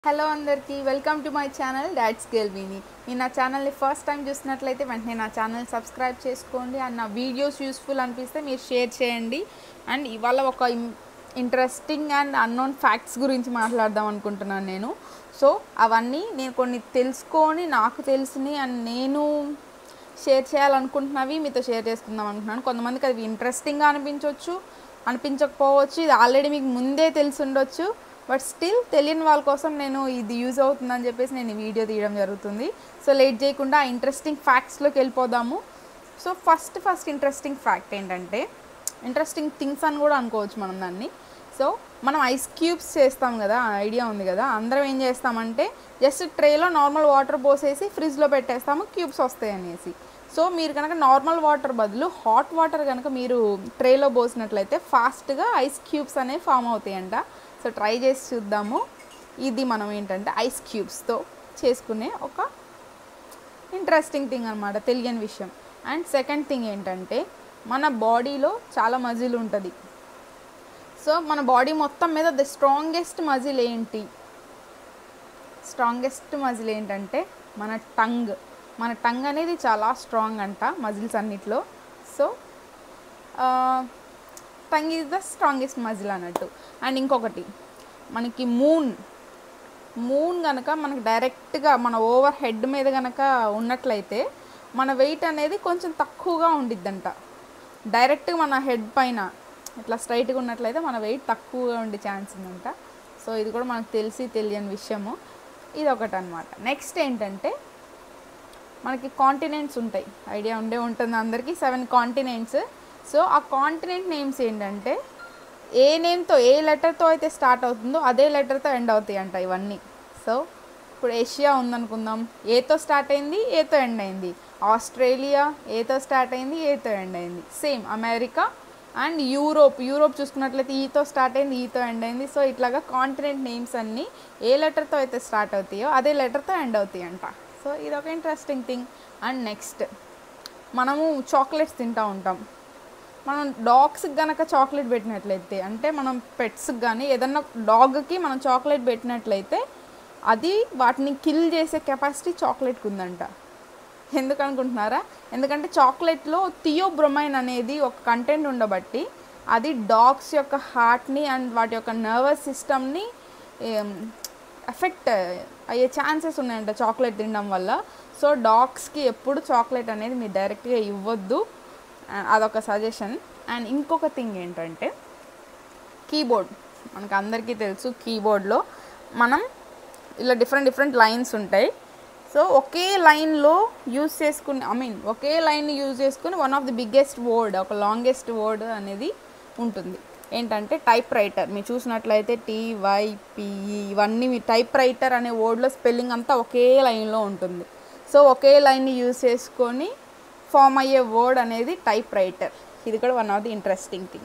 hello అందరికీ welcome to my channel డాట్స్ గెల్వీని మీరు నా ఛానల్ని ఫస్ట్ టైం చూసినట్లయితే వెంటనే నా ఛానల్ సబ్స్క్రైబ్ చేసుకోండి అండ్ నా వీడియోస్ యూస్ఫుల్ అనిపిస్తే మీరు షేర్ చేయండి అండ్ ఇవాళ ఒక ఇంట్రెస్టింగ్ అండ్ అన్నోన్ ఫ్యాక్ట్స్ గురించి మాట్లాడదాం అనుకుంటున్నాను నేను సో అవన్నీ నేను కొన్ని తెలుసుకొని నాకు తెలిసినవి అండ్ నేను షేర్ చేయాలనుకుంటున్నవి మీతో షేర్ చేసుకుందాం అనుకుంటున్నాను కొంతమందికి అది ఇంట్రెస్టింగ్గా అనిపించవచ్చు అనిపించకపోవచ్చు ఇది ఆల్రెడీ మీకు ముందే తెలిసి ఉండొచ్చు బట్ స్టిల్ తెలియని వాళ్ళ కోసం నేను ఇది యూజ్ అవుతుందని చెప్పేసి నేను ఈ వీడియో తీయడం జరుగుతుంది సో లేట్ చేయకుండా ఆ ఇంట్రెస్టింగ్ ఫ్యాక్ట్స్లోకి వెళ్ళిపోదాము so first first interesting fact ఏంటంటే ఇంట్రెస్టింగ్ థింగ్స్ అని కూడా అనుకోవచ్చు మనం దాన్ని సో మనం ఐస్ క్యూబ్స్ చేస్తాం కదా ఐడియా ఉంది కదా అందరం ఏం చేస్తామంటే జస్ట్ ట్రేలో నార్మల్ వాటర్ పోసేసి ఫ్రిడ్జ్లో పెట్టేస్తాము క్యూబ్స్ వస్తాయి అనేసి సో మీరు కనుక నార్మల్ వాటర్ బదులు హాట్ వాటర్ కనుక మీరు ట్రేలో పోసినట్లయితే ఫాస్ట్గా ఐస్ క్యూబ్స్ అనేవి ఫామ్ అవుతాయంట సో ట్రై చేసి చూద్దాము ఇది మనం ఏంటంటే ఐస్ క్యూబ్స్తో చేసుకునే ఒక ఇంట్రెస్టింగ్ థింగ్ అనమాట తెలియని విషయం అండ్ సెకండ్ థింగ్ ఏంటంటే మన బాడీలో చాలా మజిల్ ఉంటుంది సో మన బాడీ మొత్తం మీద ద స్ట్రాంగెస్ట్ మజిల్ ఏంటి స్ట్రాంగెస్ట్ మజిల్ ఏంటంటే మన టంగ్ మన టంగ్ అనేది చాలా స్ట్రాంగ్ అంట మజిల్స్ అన్నిట్లో so tongue is the strongest muscle అన్నట్టు అండ్ ఇంకొకటి మనకి మూన్ మూన్ కనుక మనకి డైరెక్ట్గా మన ఓవర్ హెడ్ మీద కనుక ఉన్నట్లయితే మన వెయిట్ అనేది కొంచెం తక్కువగా ఉండిద్దంట డైరెక్ట్గా మన హెడ్ పైన ఇట్లా స్ట్రైట్గా ఉన్నట్లయితే మన వెయిట్ తక్కువగా ఉండే ఛాన్స్ ఉందంట సో ఇది కూడా మనకు తెలిసి తెలియని విషయము ఇది ఒకటి అనమాట నెక్స్ట్ ఏంటంటే మనకి కాంటినెంట్స్ ఉంటాయి ఐడియా ఉండే ఉంటుంది అందరికీ సెవెన్ కాంటినెంట్స్ సో ఆ కాంటినెంట్ నేమ్స్ ఏంటంటే ఏ నేమ్తో ఏ లెటర్తో అయితే స్టార్ట్ అవుతుందో అదే లెటర్తో ఎండ్ అవుతాయి అంట ఇవన్నీ సో ఇప్పుడు ఏషియా ఉందనుకుందాం ఏతో స్టార్ట్ అయింది ఏతో ఎండ్ అయింది ఆస్ట్రేలియా ఏతో స్టార్ట్ అయింది ఏతో ఎండ్ అయింది same America and Europe Europe చూసుకున్నట్లయితే ఈతో స్టార్ట్ అయింది ఈతో ఎండ్ అయింది సో ఇట్లాగా కాంటినెంట్ నేమ్స్ అన్నీ ఏ లెటర్తో అయితే స్టార్ట్ అవుతాయో అదే లెటర్తో ఎండ్ అవుతాయి అంట సో ఇది ఒక ఇంట్రెస్టింగ్ థింగ్ అండ్ నెక్స్ట్ మనము చాక్లెట్స్ తింటూ ఉంటాం మనం డాగ్స్కి గనక చాక్లెట్ పెట్టినట్లయితే అంటే మనం పెట్స్కి కానీ ఏదన్నా డాగ్కి మనం చాక్లెట్ పెట్టినట్లయితే అది వాటిని కిల్ చేసే కెపాసిటీ చాక్లెట్కి ఉందంట ఎందుకు అనుకుంటున్నారా ఎందుకంటే చాక్లెట్లో థియోబ్రొమైన్ అనేది ఒక కంటెంట్ ఉండబట్టి అది డాగ్స్ యొక్క హార్ట్ని అండ్ వాటి యొక్క నర్వస్ సిస్టమ్ని ఎఫెక్ట్ అయ్యే ఛాన్సెస్ ఉన్నాయంట చాక్లెట్ తినడం వల్ల సో డాగ్స్కి ఎప్పుడు చాక్లెట్ అనేది మీరు డైరెక్ట్గా ఇవ్వద్దు అదొక సజెషన్ అండ్ ఇంకొక థింగ్ ఏంటంటే కీబోర్డ్ మనకు అందరికీ తెలుసు కీబోర్డ్లో మనం ఇలా డిఫరెంట్ డిఫరెంట్ లైన్స్ ఉంటాయి సో ఒకే లైన్లో యూజ్ చేసుకుని ఐ మీన్ ఒకే లైన్ యూజ్ చేసుకుని one of the biggest word ఒక లాంగెస్ట్ వర్డ్ అనేది ఉంటుంది ఏంటంటే టైప్ రైటర్ మీరు చూసినట్లయితే టీవైపిఈ ఇవన్నీ మీ టైప్ రైటర్ అనే వర్డ్లో స్పెల్లింగ్ అంతా ఒకే లైన్లో ఉంటుంది సో ఒకే లైన్ని యూజ్ చేసుకొని ఫామ్ అయ్యే వర్డ్ అనేది టైప్ రైటర్ ఇది కూడా one of the interesting thing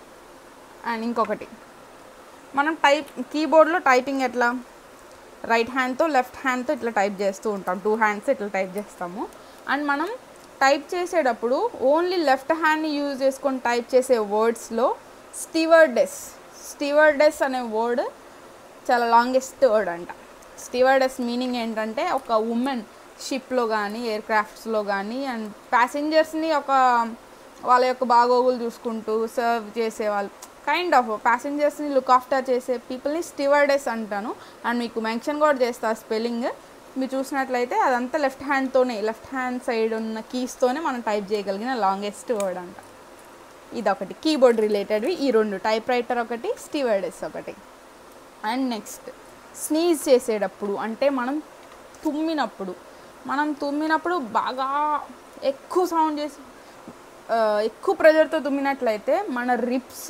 and ఇంకొకటి మనం టైప్ కీబోర్డ్లో టైపింగ్ ఎట్లా రైట్ హ్యాండ్తో లెఫ్ట్ హ్యాండ్తో ఇట్లా టైప్ చేస్తూ ఉంటాం టూ హ్యాండ్స్ ఇట్లా టైప్ చేస్తాము అండ్ మనం టైప్ చేసేటప్పుడు ఓన్లీ లెఫ్ట్ హ్యాండ్ని యూజ్ చేసుకొని టైప్ చేసే వర్డ్స్లో స్టివర్డెస్ స్టివర్డెస్ అనే వర్డ్ చాలా లాంగెస్ట్ వర్డ్ అంట స్టివర్డెస్ మీనింగ్ ఏంటంటే ఒక ఉమెన్ షిప్లో కానీ ఎయిర్ క్రాఫ్ట్స్లో కానీ అండ్ ప్యాసింజర్స్ని ఒక వాళ్ళ యొక్క బాగోగులు చూసుకుంటూ సర్వ్ చేసే వాళ్ళు కైండ్ ఆఫ్ ప్యాసింజర్స్ని లుక్ ఆఫ్టర్ చేసే పీపుల్ని స్టివర్డెస్ అంటాను అండ్ మీకు మెన్షన్ కూడా చేస్తా స్పెల్లింగ్ మీరు చూసినట్లయితే అదంతా లెఫ్ట్ హ్యాండ్తోనే లెఫ్ట్ హ్యాండ్ సైడ్ ఉన్న కీస్తోనే మనం టైప్ చేయగలిగిన లాంగెస్ట్ వర్డ్ అంట ఇది ఒకటి కీబోర్డ్ రిలేటెడ్వి ఈ రెండు టైప్ రైటర్ ఒకటి స్టివర్డెస్ ఒకటి అండ్ నెక్స్ట్ స్నీజ్ చేసేటప్పుడు అంటే మనం తుమ్మినప్పుడు మనం తుమ్మినప్పుడు బాగా ఎక్కువ సౌండ్ చేసి ఎక్కువ ప్రెజర్తో తుమ్మినట్లయితే మన రిప్స్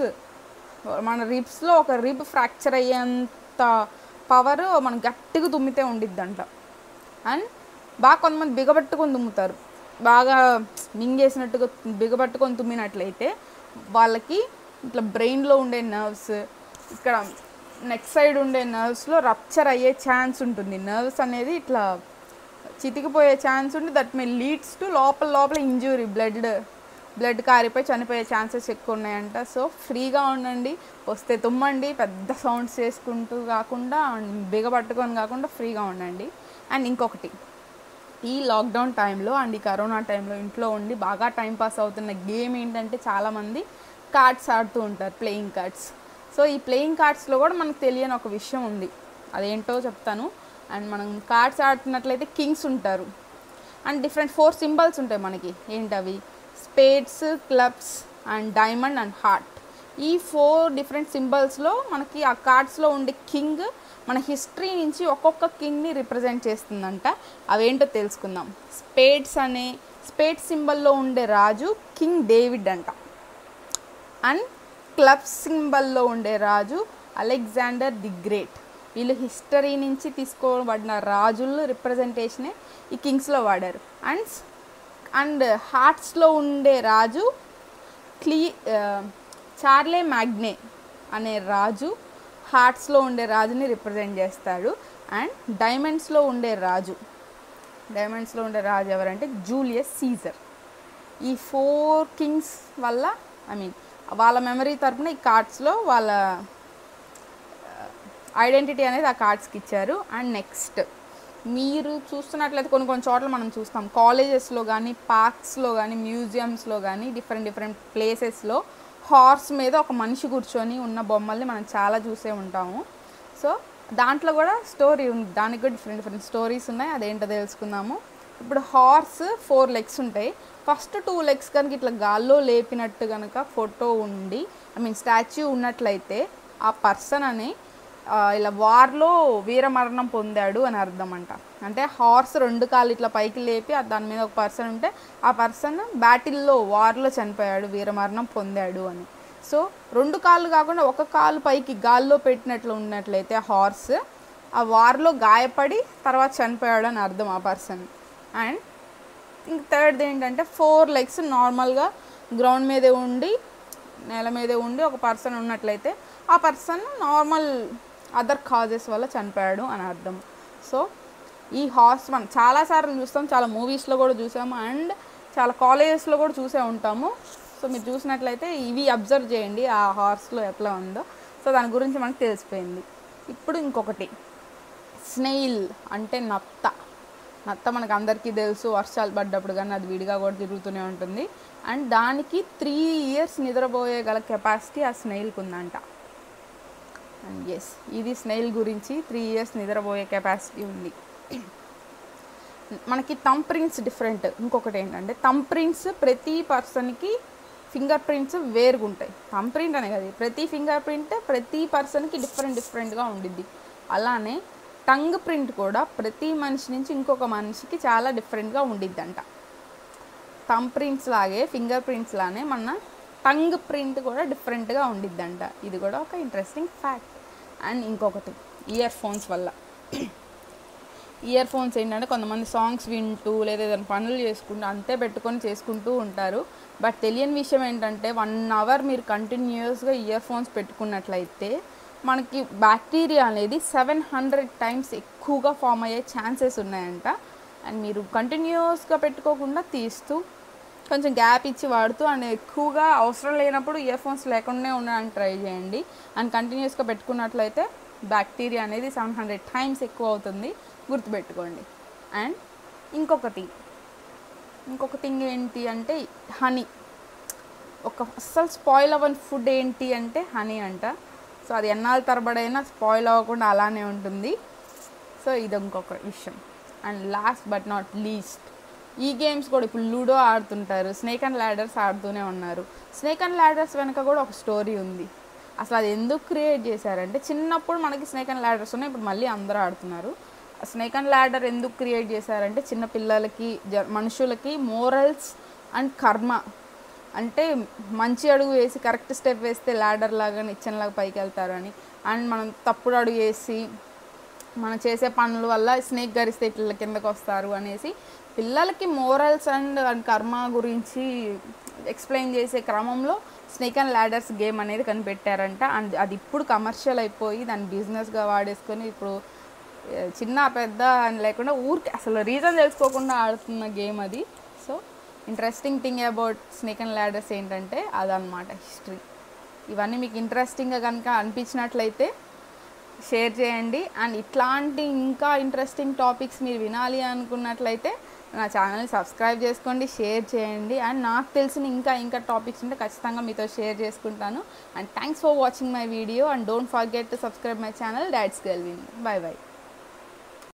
మన రిప్స్లో ఒక రిబ్ ఫ్రాక్చర్ అయ్యేంత పవర్ మనం గట్టిగా తుమ్మితే ఉండిద్దంట అండ్ బాగా కొంతమంది బిగబట్టుకొని తుమ్ముతారు బాగా మింగేసినట్టుగా బిగబట్టుకొని తుమ్మినట్లయితే వాళ్ళకి ఇట్లా బ్రెయిన్లో ఉండే నర్వ్స్ ఇక్కడ నెక్ సైడ్ ఉండే నర్వ్స్లో రప్చర్ అయ్యే ఛాన్స్ ఉంటుంది నర్వ్స్ అనేది ఇట్లా చితికిపోయే ఛాన్స్ ఉండి దట్ మే లీడ్స్ టు లోపల లోపల ఇంజురీ బ్లడ్ బ్లడ్ కారిపోయి చనిపోయే ఛాన్సెస్ ఎక్కువ ఉన్నాయంట సో ఫ్రీగా ఉండండి వస్తే తుమ్మండి పెద్ద సౌండ్స్ చేసుకుంటూ కాకుండా బిగపట్టుకొని కాకుండా ఫ్రీగా ఉండండి అండ్ ఇంకొకటి ఈ లాక్డౌన్ టైంలో అండ్ ఈ కరోనా టైంలో ఇంట్లో ఉండి బాగా టైం పాస్ అవుతున్న గేమ్ ఏంటంటే చాలామంది కార్డ్స్ ఆడుతూ ఉంటారు ప్లేయింగ్ కార్డ్స్ సో ఈ ప్లేయింగ్ కార్డ్స్లో కూడా మనకు తెలియని ఒక విషయం ఉంది అదేంటో చెప్తాను అండ్ మనం కార్డ్స్ ఆడుతున్నట్లయితే కింగ్స్ ఉంటారు అండ్ డిఫరెంట్ ఫోర్ సింబల్స్ ఉంటాయి మనకి ఏంటవి spades clubs and diamond and heart ఈ ఫోర్ డిఫరెంట్ సింబల్స్లో మనకి ఆ కార్డ్స్లో ఉండే కింగ్ మన హిస్టరీ నుంచి ఒక్కొక్క కింగ్ని రిప్రజెంట్ చేస్తుందంట అవేంటో తెలుసుకుందాం స్పేడ్స్ అనే స్పేడ్ సింబల్లో ఉండే రాజు కింగ్ డేవిడ్ అంట అండ్ క్లబ్ సింబల్లో ఉండే రాజు అలెగ్జాండర్ ది గ్రేట్ వీళ్ళు హిస్టరీ నుంచి తీసుకోబడిన రాజులు రిప్రజెంటేషనే ఈ కింగ్స్లో వాడారు అండ్ అండ్ హార్ట్స్లో ఉండే రాజు క్లీ చార్లే మ్యాగ్నే అనే రాజు హార్ట్స్లో ఉండే రాజుని రిప్రజెంట్ చేస్తాడు అండ్ డైమండ్స్లో ఉండే రాజు డైమండ్స్లో ఉండే రాజు ఎవరంటే జూలియస్ సీజర్ ఈ ఫోర్ కింగ్స్ వల్ల ఐ మీన్ వాళ్ళ మెమరీ తరపున ఈ కార్డ్స్లో వాళ్ళ ఐడెంటిటీ అనేది ఆ కార్డ్స్కి ఇచ్చారు అండ్ నెక్స్ట్ మీరు చూస్తున్నట్లయితే కొన్ని కొన్ని చోట్ల మనం చూస్తాం కాలేజెస్లో కానీ పార్క్స్లో కానీ మ్యూజియంస్లో కానీ డిఫరెంట్ డిఫరెంట్ ప్లేసెస్లో హార్స్ మీద ఒక మనిషి కూర్చొని ఉన్న బొమ్మల్ని మనం చాలా చూసే ఉంటాము సో దాంట్లో కూడా స్టోరీ ఉంది దానికి కూడా డిఫరెంట్ డిఫరెంట్ స్టోరీస్ ఉన్నాయి అదేంటో తెలుసుకుందాము ఇప్పుడు హార్స్ ఫోర్ లెగ్స్ ఉంటాయి ఫస్ట్ టూ లెగ్స్ కనుక ఇట్లా గాల్లో లేపినట్టు కనుక ఫోటో ఉండి ఐ మీన్ స్టాచ్యూ ఉన్నట్లయితే ఆ పర్సన్ అని ఆ, ఇలా వార్లో వీరమరణం పొందాడు అని అర్థం అంట అంటే హార్స్ రెండు కాళ్ళు ఇట్లా పైకి లేపి ఆ దాని మీద ఒక పర్సన్ ఉంటే ఆ పర్సన్ బ్యాటిల్లో వార్లో చనిపోయాడు వీరమరణం పొందాడు అని సో రెండు కాళ్ళు కాకుండా ఒక కాలు పైకి గాల్లో పెట్టినట్లు ఉన్నట్లయితే హార్స్ ఆ వార్లో గాయపడి తర్వాత చనిపోయాడు అని అర్థం ఆ పర్సన్ అండ్ ఇంక థర్డ్ ఏంటంటే ఫోర్ లెగ్స్ నార్మల్గా గ్రౌండ్ మీదే ఉండి నేల మీదే ఉండి ఒక పర్సన్ ఉన్నట్లయితే ఆ పర్సన్ నార్మల్ అదర్ కాజెస్ వల్ల చనిపోయాడు అని అర్థం సో ఈ హార్స్ మనం చాలాసార్లు చూస్తాం చాలా మూవీస్లో కూడా చూసాము అండ్ చాలా కాలేజెస్లో కూడా చూసే ఉంటాము సో మీరు చూసినట్లయితే ఇవి అబ్జర్వ్ చేయండి ఆ హార్స్లో ఎట్లా ఉందో సో దాని గురించి మనకు తెలిసిపోయింది ఇప్పుడు ఇంకొకటి స్నెయిల్ అంటే నత్త నత్త మనకు అందరికీ తెలుసు వర్షాలు పడ్డప్పుడు కానీ అది విడిగా కూడా తిరుగుతూనే ఉంటుంది అండ్ దానికి త్రీ ఇయర్స్ నిద్రపోయే గల కెపాసిటీ ఆ స్నెయిల్కి ఉందంట అండ్ ఎస్ ఇది స్నెయిల్ గురించి త్రీ ఇయర్స్ నిద్రపోయే కెపాసిటీ ఉంది మనకి థమ్ ప్రింట్స్ డిఫరెంట్ ఇంకొకటి ఏంటంటే థమ్ ప్రింట్స్ ప్రతి పర్సన్కి ఫింగర్ ప్రింట్స్ వేరుగా ఉంటాయి థమ్ ప్రింట్ అనే కదా ప్రతి ఫింగర్ ప్రింట్ ప్రతి పర్సన్కి డిఫరెంట్ డిఫరెంట్గా ఉండిద్ది అలానే టంగ్ ప్రింట్ కూడా ప్రతి మనిషి నుంచి ఇంకొక మనిషికి చాలా డిఫరెంట్గా ఉండిద్దంట థమ్ ప్రింట్స్ లాగే ఫింగర్ ప్రింట్స్ లానే మన టంగ్ ప్రింట్ కూడా డిఫరెంట్గా ఉండిద్దంట ఇది కూడా ఒక ఇంట్రెస్టింగ్ ఫ్యాక్ట్ అండ్ ఇంకొకటి ఇయర్ ఫోన్స్ వల్ల ఇయర్ ఫోన్స్ ఏంటంటే కొంతమంది సాంగ్స్ వింటూ లేదా ఏదైనా పనులు చేసుకుంటూ అంతే పెట్టుకొని చేసుకుంటూ ఉంటారు బట్ తెలియని విషయం ఏంటంటే వన్ అవర్ మీరు కంటిన్యూస్గా ఇయర్ ఫోన్స్ పెట్టుకున్నట్లయితే మనకి బ్యాక్టీరియా అనేది సెవెన్ హండ్రెడ్ టైమ్స్ ఎక్కువగా ఫామ్ అయ్యే ఛాన్సెస్ ఉన్నాయంట అండ్ మీరు కంటిన్యూస్గా పెట్టుకోకుండా తీస్తూ కొంచెం గ్యాప్ ఇచ్చి వాడుతూ అండ్ ఎక్కువగా అవసరం లేనప్పుడు ఇయర్ ఫోన్స్ లేకుండా ఉండడానికి ట్రై చేయండి అండ్ కంటిన్యూస్గా పెట్టుకున్నట్లయితే బ్యాక్టీరియా అనేది సెవెన్ హండ్రెడ్ టైమ్స్ ఎక్కువ అవుతుంది గుర్తుపెట్టుకోండి అండ్ ఇంకొకటి ఇంకొక థింగ్ ఏంటి అంటే హనీ ఒక అస్సలు స్పాయిల్ అవ్వని ఫుడ్ ఏంటి అంటే హనీ అంట సో అది ఎన్నాళ్ళ తరబడైనా స్పాయిల్ అవ్వకుండా అలానే ఉంటుంది సో ఇది ఇంకొక విషయం and last but not least ఈ గేమ్స్ కూడా ఇప్పుడు లూడో ఆడుతుంటారు స్నేక్ అండ్ ల్యాడర్స్ ఆడుతూనే ఉన్నారు స్నేక్ అండ్ ల్యాడర్స్ వెనక కూడా ఒక స్టోరీ ఉంది అసలు అది ఎందుకు క్రియేట్ చేశారంటే చిన్నప్పుడు మనకి స్నేక్ అండ్ ల్యాడర్స్ ఉన్నాయి ఇప్పుడు మళ్ళీ అందరూ ఆడుతున్నారు స్నేక్ అండ్ ల్యాడర్ ఎందుకు క్రియేట్ చేశారంటే చిన్న పిల్లలకి జ మనుషులకి మోరల్స్ అండ్ కర్మ అంటే మంచి అడుగు వేసి కరెక్ట్ స్టెప్ వేస్తే ల్యాడర్ లాగా నిచ్చెనలాగా పైకి వెళ్తారని అండ్ మనం తప్పుడు అడుగు వేసి మనం చేసే పనుల వల్ల స్నేక్ గరిస్తే ఇట్ల కిందకు వస్తారు అనేసి పిల్లలకి మోరల్స్ అండ్ అండ్ కర్మ గురించి ఎక్స్ప్లెయిన్ చేసే క్రమంలో స్నేక్ అండ్ ల్యాడర్స్ గేమ్ అనేది కనిపెట్టారంట అండ్ అది ఇప్పుడు కమర్షియల్ అయిపోయి దాన్ని బిజినెస్గా వాడేసుకొని ఇప్పుడు ఏ, చిన్న పెద్ద అని లేకుండా ఊరికి అసలు రీజన్ తెలుసుకోకుండా ఆడుతున్న గేమ్ అది so interesting thing about snake and ladders ఏంటంటే అదనమాట హిస్టరీ ఇవన్నీ మీకు ఇంట్రెస్టింగ్గా కనుక అనిపించినట్లయితే షేర్ చేయండి అండ్ ఇట్లాంటి ఇంకా ఇంట్రెస్టింగ్ టాపిక్స్ మీరు వినాలి అనుకున్నట్లయితే నా ఛానల్ని సబ్స్క్రైబ్ చేసుకోండి షేర్ చేయండి అండ్ నాకు తెలిసిన ఇంకా ఇంకా టాపిక్స్ ఉంటే ఖచ్చితంగా మీతో షేర్ చేసుకుంటాను and thanks for watching my video and don't forget to subscribe my channel డాడ్స్ గెల్విన్ బాయ్ బాయ్